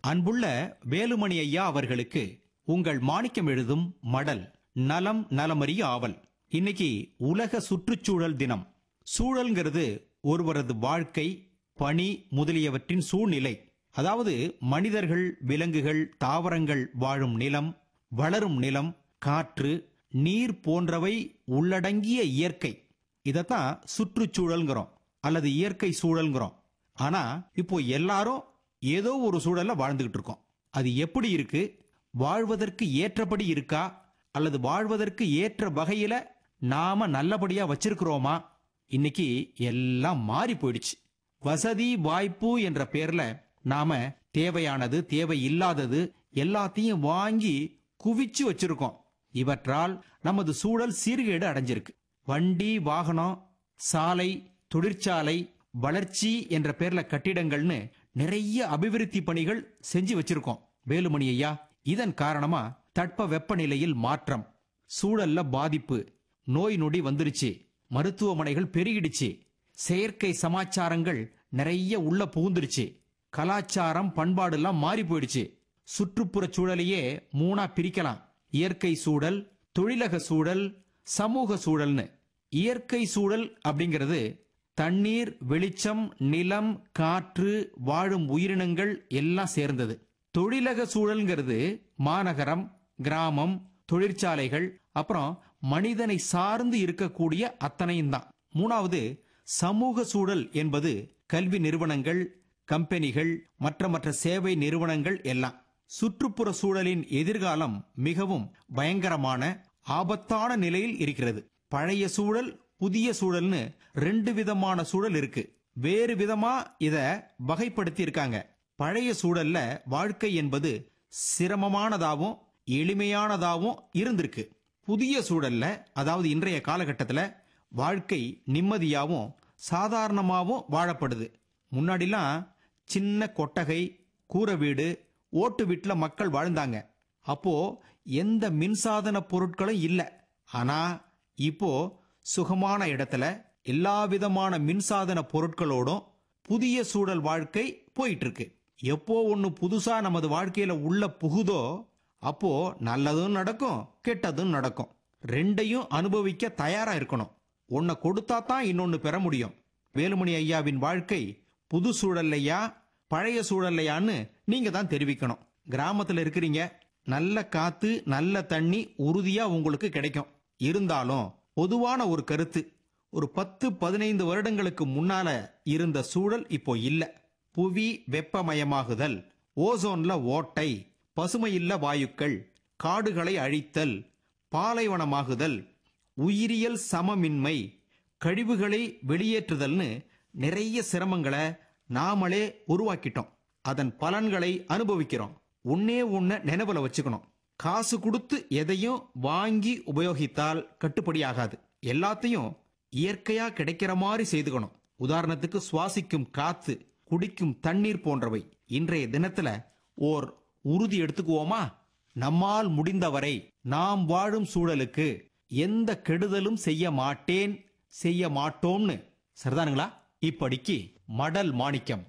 அன்புள்ள வேலுமணி ஐயா அவர்களுக்கு உங்கள் மாணிக்கம் எழுதும் மடல் நலம் நலமறிய ஆவல் இன்னைக்கு உலக சுற்றுச்சூழல் தினம் சூழல்ங்கிறது ஒருவரது வாழ்க்கை பணி முதலியவற்றின் சூழ்நிலை அதாவது மனிதர்கள் விலங்குகள் தாவரங்கள் வாழும் நிலம் வளரும் நிலம் காற்று நீர் போன்றவை உள்ளடங்கிய இயற்கை இதத்தான் சுற்றுச்சூழல்ங்கிறோம் அல்லது இயற்கை சூழல்ங்கிறோம் ஆனா இப்போ எல்லாரும் ஏதோ ஒரு சூழல்ல வாழ்ந்துகிட்டு இருக்கோம் அது எப்படி இருக்கு வாழ்வதற்கு ஏற்றபடி இருக்கா அல்லது வாழ்வதற்கு ஏற்ற வகையில நாம நல்லபடியா வச்சிருக்கிறோமா இன்னைக்கு எல்லாம் மாறி போயிடுச்சு வசதி வாய்ப்பு என்ற பேர்ல நாம தேவையானது தேவையில்லாதது எல்லாத்தையும் வாங்கி குவிச்சு வச்சிருக்கோம் இவற்றால் நமது சூழல் சீர்கேடு அடைஞ்சிருக்கு வண்டி வாகனம் சாலை தொழிற்சாலை வளர்ச்சி என்ற பேர்ல கட்டிடங்கள்னு நிறைய அபிவிருத்தி பணிகள் செஞ்சு வச்சிருக்கோம் வேலுமணி ஐயா இதன் காரணமா தட்ப வெப்பநிலையில் மாற்றம் சூழல்ல பாதிப்பு நோய் நொடி வந்துருச்சு மருத்துவமனைகள் பெருகிடுச்சு செயற்கை சமாச்சாரங்கள் நிறைய உள்ள புகுந்துருச்சு கலாச்சாரம் பண்பாடுலாம் மாறி போயிடுச்சு சுற்றுப்புற சூழலையே மூணா பிரிக்கலாம் இயற்கை சூழல் தொழிலக சூழல் சமூக சூழல்னு இயற்கை சூழல் அப்படிங்கிறது தண்ணீர் வெளிச்சம் நிலம் காற்று வாழும் உயிரினங்கள் எல்லாம் சேர்ந்தது தொழிலக சூழல்ங்கிறது மாநகரம் கிராமம் தொழிற்சாலைகள் அப்புறம் மனிதனை சார்ந்து இருக்கக்கூடிய அத்தனையும் தான் மூணாவது சமூக சூழல் என்பது கல்வி நிறுவனங்கள் கம்பெனிகள் மற்ற மற்ற சேவை நிறுவனங்கள் எல்லாம் சுற்றுப்புற சூழலின் எதிர்காலம் மிகவும் பயங்கரமான ஆபத்தான நிலையில் இருக்கிறது பழைய சூழல் புதிய சூழல்னு ரெண்டு விதமான சூழல் இருக்கு வேறு விதமா இத வகைப்படுத்தி இருக்காங்க பழைய சூழல்ல வாழ்க்கை என்பது சிரமமானதாவும் எளிமையானதாவும் இருந்திருக்கு புதிய சூழல்ல அதாவது இன்றைய காலகட்டத்துல வாழ்க்கை நிம்மதியாவும் சாதாரணமாவும் வாழப்படுது முன்னாடிலாம் சின்ன கொட்டகை கூரை வீடு ஓட்டு வீட்டுல மக்கள் வாழ்ந்தாங்க அப்போ எந்த மின்சாதன பொருட்களும் இல்ல ஆனா இப்போ சுகமான இடத்துல எல்லா விதமான மின்சாதன பொருட்களோடும் புதிய சூழல் வாழ்க்கை போயிட்டு இருக்கு எப்போ ஒண்ணு புதுசா நமது வாழ்க்கையில உள்ள புகுதோ அப்போ நல்லதும் நடக்கும் கெட்டதும் நடக்கும் ரெண்டையும் அனுபவிக்க தயாரா இருக்கணும் ஒன்ன கொடுத்தா தான் இன்னொன்னு பெற முடியும் வேலுமணி ஐயாவின் வாழ்க்கை புது சூழல்லையா பழைய சூழல்லையான்னு நீங்க தான் தெரிவிக்கணும் கிராமத்துல இருக்கிறீங்க நல்ல காத்து நல்ல தண்ணி உறுதியா உங்களுக்கு கிடைக்கும் இருந்தாலும் பொதுவான ஒரு கருத்து ஒரு பத்து பதினைந்து வருடங்களுக்கு முன்னால இருந்த சூழல் இப்போ இல்ல புவி வெப்பமயமாகுதல் ஓசோன்ல ஓட்டை பசுமையில்ல வாயுக்கள் காடுகளை அழித்தல் பாலைவனமாகுதல் உயிரியல் சமமின்மை கழிவுகளை வெளியேற்றுதல்னு நிறைய சிரமங்களை நாமளே உருவாக்கிட்டோம் அதன் பலன்களை அனுபவிக்கிறோம் ஒன்னே ஒன்ன நினைவுல வச்சுக்கணும் காசு கொடுத்து எதையும் வாங்கி உபயோகித்தால் கட்டுப்படி ஆகாது எல்லாத்தையும் இயற்கையா கிடைக்கிற மாதிரி செய்துக்கணும் உதாரணத்துக்கு சுவாசிக்கும் காத்து குடிக்கும் தண்ணீர் போன்றவை இன்றைய தினத்துல ஓர் உறுதி எடுத்துக்குவோமா நம்மால் முடிந்தவரை நாம் வாழும் சூழலுக்கு எந்த கெடுதலும் செய்ய மாட்டேன் செய்ய மாட்டோம்னு சரிதானுங்களா இப்படிக்கு மடல் மாணிக்கம்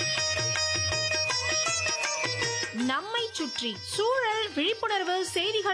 நம்மை சுற்றி சூழல் விழிப்புணர்வு செய்திகள்